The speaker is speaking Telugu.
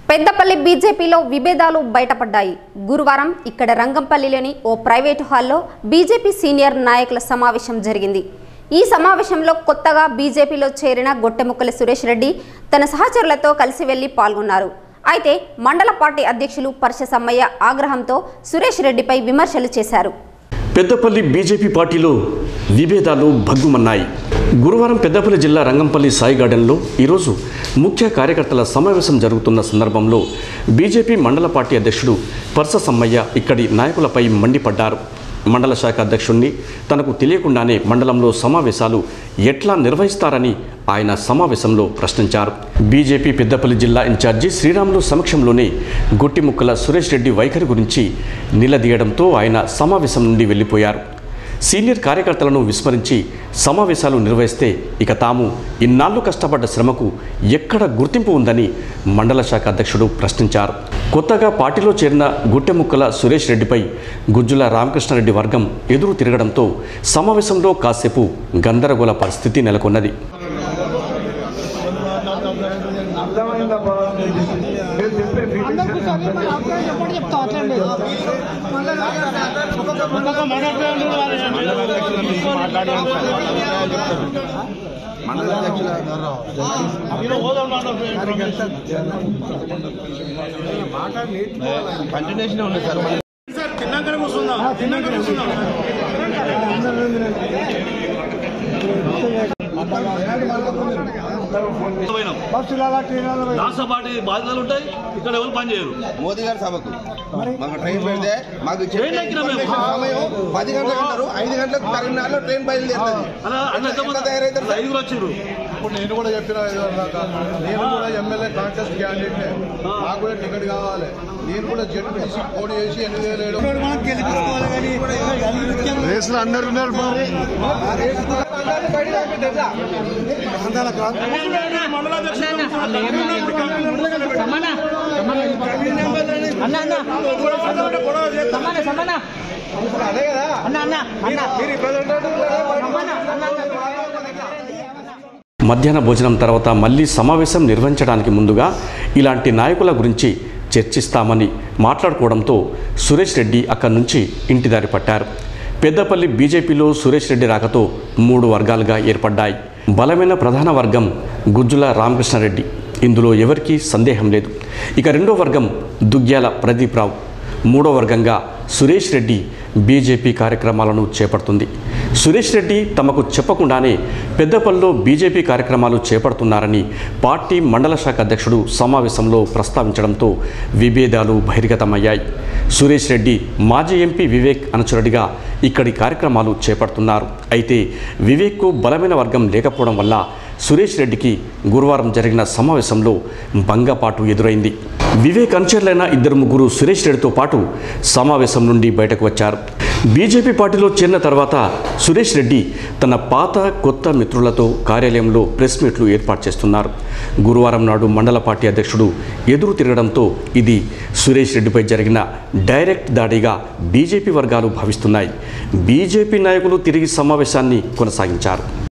పెద్దపల్లి బీజేపీలో విభేదాలు బయటపడ్డాయి గురువారం ఇక్కడ రంగంపల్లిలోని ఓ ప్రైవేటు హాల్లో బీజేపీ సీనియర్ నాయకుల సమావేశం జరిగింది ఈ సమావేశంలో కొత్తగా బీజేపీలో చేరిన గొట్టెముక్కల సురేష్ రెడ్డి తన సహచరులతో కలిసి వెళ్లి పాల్గొన్నారు అయితే మండల పార్టీ అధ్యక్షులు పర్ష సమ్మయ్య ఆగ్రహంతో సురేష్ రెడ్డిపై విమర్శలు చేశారు పెద్దపల్లి బీజేపీ పార్టీలో విభేదాలు భగ్గుమన్నాయి గురువారం పెద్దపల్లి జిల్లా రంగంపల్లి సాయి గార్డెన్లో ఈరోజు ముఖ్య కార్యకర్తల సమావేశం జరుగుతున్న సందర్భంలో బీజేపీ మండల పార్టీ అధ్యక్షుడు పర్స సమ్మయ్య ఇక్కడి నాయకులపై మండిపడ్డారు మండల శాఖ అధ్యక్షుణ్ణి తనకు తెలియకుండానే మండలంలో సమావేశాలు ఎట్లా నిర్వహిస్తారని ఆయన సమావేశంలో ప్రశ్నించారు బీజేపీ పెద్దపల్లి జిల్లా ఇన్ఛార్జి శ్రీరాములు సమక్షంలోనే గుట్టిముక్కల సురేష్ రెడ్డి వైఖరి గురించి నిలదీయడంతో ఆయన సమావేశం నుండి వెళ్ళిపోయారు సీనియర్ కార్యకర్తలను విస్మరించి సమావేశాలు నిర్వహిస్తే ఇక తాము ఇన్నాళ్లు కష్టపడ్డ శ్రమకు ఎక్కడ గుర్తింపు ఉందని మండల శాఖ అధ్యక్షుడు ప్రశ్నించారు కొత్తగా పార్టీలో చేరిన గుట్టెముక్కల సురేష్ రెడ్డిపై గుజ్జుల రామకృష్ణారెడ్డి వర్గం ఎదురు తిరగడంతో సమావేశంలో కాసేపు గందరగోళ పరిస్థితి నెలకొన్నది అర్థమైందమ్మా మీరు చెప్పే అందరికీ సరే మరి అప్పుడే చెప్పండి చెప్తా అట్లా లేదు ఒక్కొక్క మాట్లాడుతూ కంటిన్యూషన్ ఉంది సార్ రాష్ట్ర పార్టీ బాధ్యతలు ఉంటాయి ఇక్కడ ఎవరు పని చేయరు మోదీ గారి సభకు మాకు ట్రైన్ పెడితే మాకు చెప్పే ట్రైన్ ఎక్కినా మేము. ఇన్ఫర్మేషన్ సమయం పది గంటలకు అంటారు ఐదు గంటలకు కరీంనగర్లో ట్రైన్ బయలుదేరుతుంది అలా అట్లా ఎట్లా ఎంతమంది తయారవుతారు సార్? ఐదుగురు వచ్చారు ఇప్పుడు నేను కూడా చెప్పిన ఐదు దాకా నేను కూడా ఎమ్మెల్యే కాంటెస్ట్ క్యాండిడేట్ నాకు కూడా టికెట్ కావాలి నేను కూడా జట్టు తీసి పోటీ చేసి ఎనిమిది వేల ఏడు రేసులు అందరు ఉన్నారు మరి అన్న అన్న సమాన సమాన అన్న అన్న అన్న మధ్యాహ్న భోజనం తర్వాత మళ్ళీ సమావేశం నిర్వహించడానికి ముందుగా ఇలాంటి నాయకుల గురించి చర్చిస్తామని మాట్లాడుకోవడంతో సురేష్ రెడ్డి అక్కడి నుంచి ఇంటిదారి పట్టారు పెద్దపల్లి బీజేపీలో సురేష్ రెడ్డి రాకతో మూడు వర్గాలుగా ఏర్పడ్డాయి బలమైన ప్రధాన వర్గం గుజ్జుల రామకృష్ణారెడ్డి ఇందులో ఎవరికీ సందేహం లేదు ఇక రెండో వర్గం దుగ్గ్యాల ప్రదీప్ రావు మూడో వర్గంగా సురేష్ రెడ్డి బీజేపీ కార్యక్రమాలను చేపడుతుంది సురేష్ రెడ్డి తమకు చెప్పకుండానే పెద్దపల్లిలో బీజేపీ కార్యక్రమాలు చేపడుతున్నారని పార్టీ మండల శాఖ అధ్యక్షుడు సమావేశంలో ప్రస్తావించడంతో విభేదాలు బహిర్గతమయ్యాయి సురేష్ రెడ్డి మాజీ ఎంపీ వివేక్ అనుచరుడిగా ఇక్కడి కార్యక్రమాలు చేపడుతున్నారు అయితే వివేక్కు బలమైన వర్గం లేకపోవడం వల్ల సురేష్ రెడ్డికి గురువారం జరిగిన సమావేశంలో భంగపాటు ఎదురైంది వివేక్ అనుచరులైన ఇద్దరు ముగ్గురు సురేష్ రెడ్డితో పాటు సమావేశం నుండి బయటకు వచ్చారు బీజేపీ పార్టీలో చేరిన తర్వాత సురేష్ రెడ్డి తన పాత కొత్త మిత్రులతో కార్యాలయంలో ప్రెస్ మీట్లు ఏర్పాటు చేస్తున్నారు గురువారం నాడు మండల పార్టీ అధ్యక్షుడు ఎదురు తిరగడంతో ఇది సురేష్ రెడ్డిపై జరిగిన డైరెక్ట్ దాడిగా బీజేపీ వర్గాలు భావిస్తున్నాయి బీజేపీ నాయకులు తిరిగి సమావేశాన్ని కొనసాగించారు